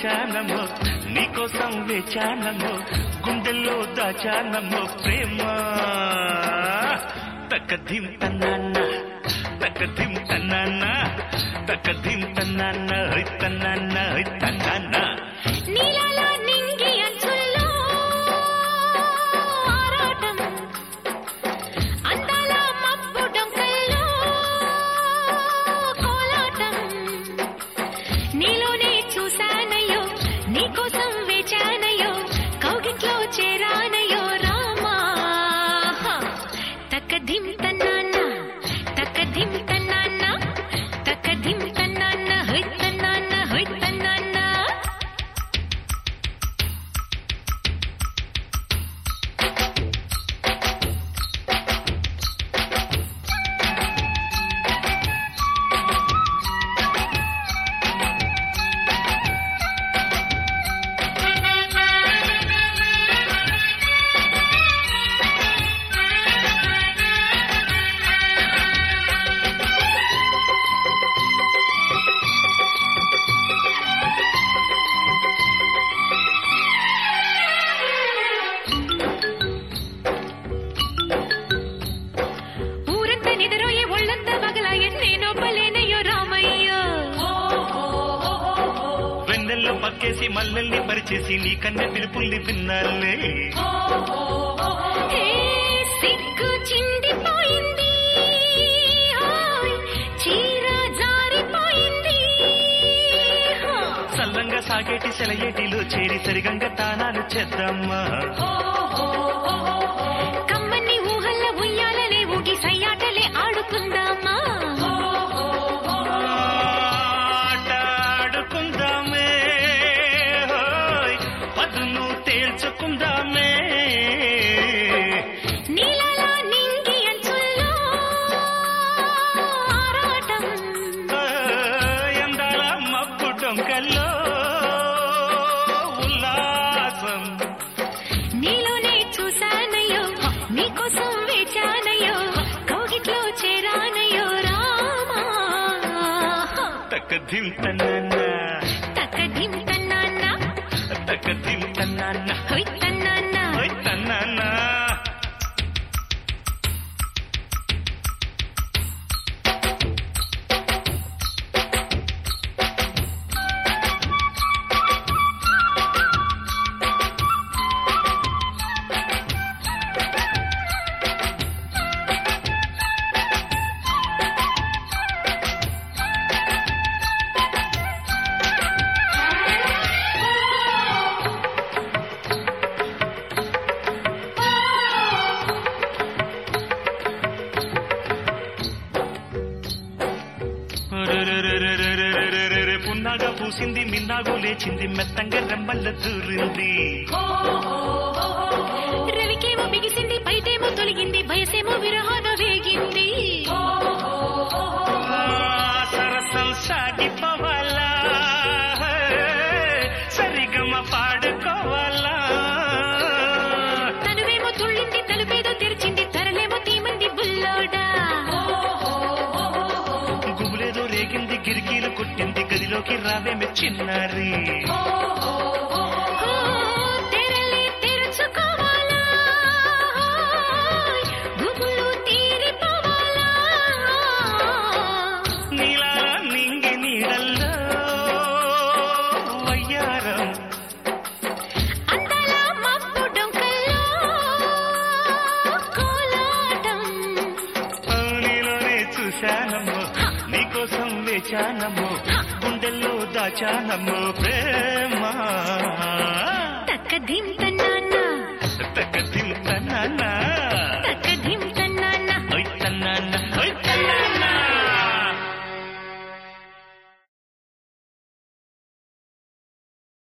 చూశానమ్మో నీకోసం వేచానమ్మో గుండెల్లో దాచానమ్మో ప్రేమ తక్కధిం తన్నాన్న తక్కధిం తన్నాన్న తక్కధిం తన్నాన్న high తన్నాన్న high తన్నాన్న నీలాల నింగి అంచుల్లో ఆరాటం అందాల మబ్బు డొంకల్లో కోలాటం నీలోనే చూశానయ్యో నీకోసం వేచానయ్యో కౌగిట్లో చేరానయ్యో రామా తక్కధిం తన్నాన్న తక్కధిం తన్నాన్న తక్కధిం తన్నాన్న హొయ్ తన్నాన్న హొయ్ తన్నాన్న ಊರಂತ ನಿದರೋಯೆ ಒಳ್ಳಂತ ಬಗಲ ಎನ್ನೇನೊಬ್ಬಲೇನಯ್ಯೋ ರಾಮಯ್ಯ వెన్నెల్లో పక్కేసి మల్లెల్ని పరిచేసి నీ కన్నె పిలుపుల్ని విన్నాలే హే, సిగ్గు చిందిపోయింది హాయ్, చీర జారిపోయింది హా. సల్లంగా సాగేటి సెలయేటిలో చేరి సరిగంగా తానాలు చేద్దామా కమ్మని ఊహల్ల ఉయ్యాలలే ఊగి సయ్యాటలే ఆడుకుందామా ఆటాడుకుందామే హోయ్, పదును తేల్చుకుందామే నీలాల నింగి అంచుల్లో ఆరాటం ఓయ్, అందాల మబ్బు డొంకల్లో ఉల్లాసం నీలోనే చూశానయ్యో నీకోసం వేచానయ్యో కౌగిట్లో చేరానయ్యో రామా తక్కధిం తన్నాన్న తక్కధిం తన్నాన్న తక్కధిం తన్నాన్న హొయ్ తన్నాన్న ఓయ్ తన్నాన్న రెరెరెరెరెరెరెరెరెరెరె. పున్నాగా పూసింది మిన్నాగు లేచింది మెత్తంగా రెమ్మల్ల దూరింది రవికేమో బిగిసింది పైటేమో తొలగింది వయసేమో విరహాన వేగింది ఆ, సరసం సాగిపోవాలా సరిగమ పాడుకోవాలా తనువేమో తుళ్ళింది తలుపేదో తెరిచింది తరలేమో తీమంది బుల్లోడా గుబులేదో రేగింది గిరికీలు కొట్టింది గదిలోకి రావేమి చిన్నారి ఓ, తెరలి తెరుచుకోవాలా గుబులు తీరిపోవాలా నీలా నింగి నీడల్లో వయ్యారం అందాల మబ్బు డొంకల్లో కోలాటం నీలోనే చూశానమ్మో నీకోసం వేచానమ్మో గుండెల్లో దాచానమ్మో ప్రేమ తక్కధిం తన్నాన్న తగ్గ తింటానా